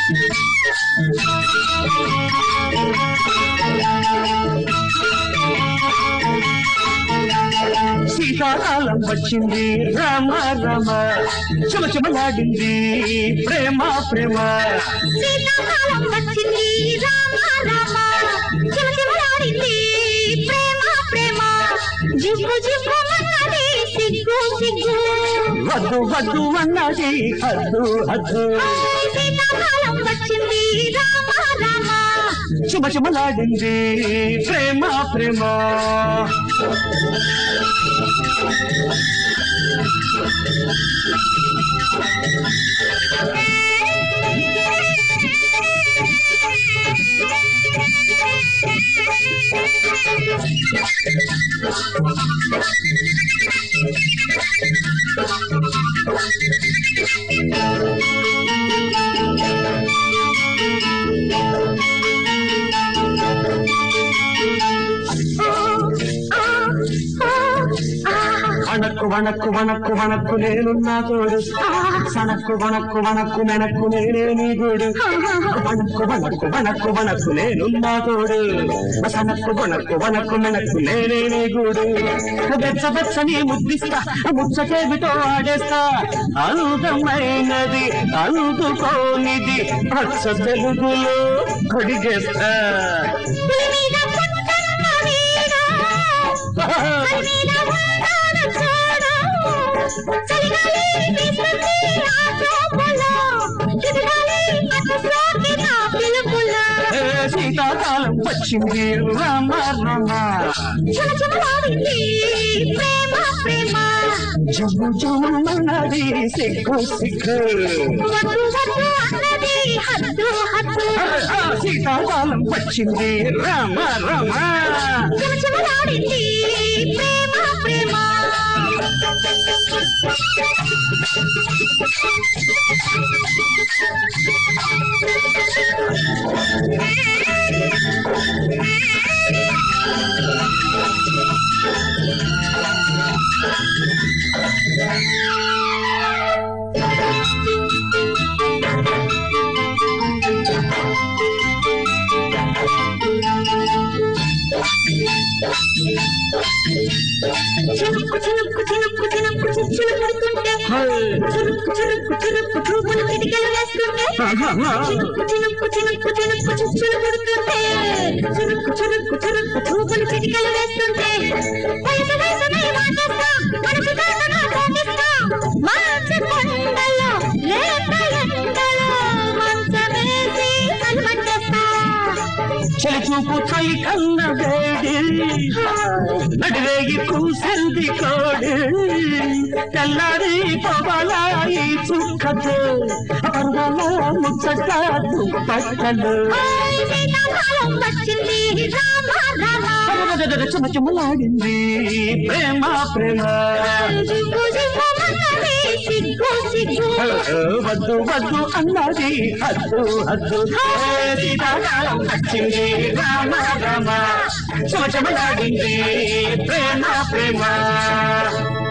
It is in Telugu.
సీతాకాలం వచ్చింది రామ రామ చుమచుమలాడింది ప్రేమ ప్రేమ సీతాకాలం వచ్చింది రామ రామ చిమచిమలాడింది ప్రేమ ప్రేమ జివ్వు జివ్వు అన్నది సిగ్గు సిగ్గు వద్దు వద్దు అన్నది హద్దు హద్దు హాయ్ సీతాకాలం వచ్చింది రామ రామ చుమచుమలాడింది ప్రేమ ప్రేమ వణక్కు వణక్కు వణక్కు వణక్కు నేనున్నా తోడు సనక్కు వణక్కు వణక్కు మెనక్కు నేనే నీ గోడు వణక్కు వణక్కు వణక్కు వణక్కు నేనున్నా తోడు సనక్కు వణక్కు వణక్కు మెనక్కు నేనే నీ గూడు బెచ్చ బెచ్చని ముద్దిస్తా ముచ్చటేమిటో ఆడేస్తా అందమైనది అందుకోనిది పచ్చ తెలుగులో కొడిగేస్తా పులి మీద పుట్టన్న వీడా పులి మీద ఉంటాడు చూడు చలిగాలి వీస్తుంది ఆ చూపులో చిరుగాలి అటు సోకి నా పిలుపులో ఏ శీతాకాలం వచ్చింది రామ రామ చిమచిమలాడింది ప్రేమ ప్రేమ జమ్ము జమ్మన్నది సిగ్గు సిగ్గు వద్దు వద్దు అన్నది హద్దు హద్దు ఆ శీతాకాలం వచ్చింది రామ రామ చిమచిమలాడింది ప్రేమ ప్రేమ చినుక్కు చినుక్కు చినుక్కు చినుక్కు చిచ్చులు పడుతుంటే చురుక్కు చురుక్కు చురుక్కు చూపులు కిటికలు వేస్తుంటే చినుక్కు చినుక్కు చినుక్కు చినుక్కు చిచ్చులు పడుతుంటే చురుక్కు చురుక్కు చురుక్కు చూపులు కిటికలు వేస్తుంటే వయసు వయసునే వాటేస్తా మనసు దాటనా దాటిస్తా మంచి కొండలో లేత ఎండలో మంచమేసి కలవట్టేస్తా చలి చూపు చలి కన్న వేడి నడిరేగి కూసింది కోడి తెల్లారి పవలాయి చుక్కతో పర్వల ముచ్చట దుప్పట్టలు హాయ్ సీతాకాలం వచ్చింది రామ రామ చుమచుమలాడింది ప్రేమ ప్రేమ జివ్వు జివ్వుమన్నది సిగ్గు సిగ్గు వద్దు వద్దు అన్నది హద్దు హద్దు ఏ సీతాకాలం వచ్చింది రామ రామ చుమచుమలాడింది ప్రేమ ప్రేమ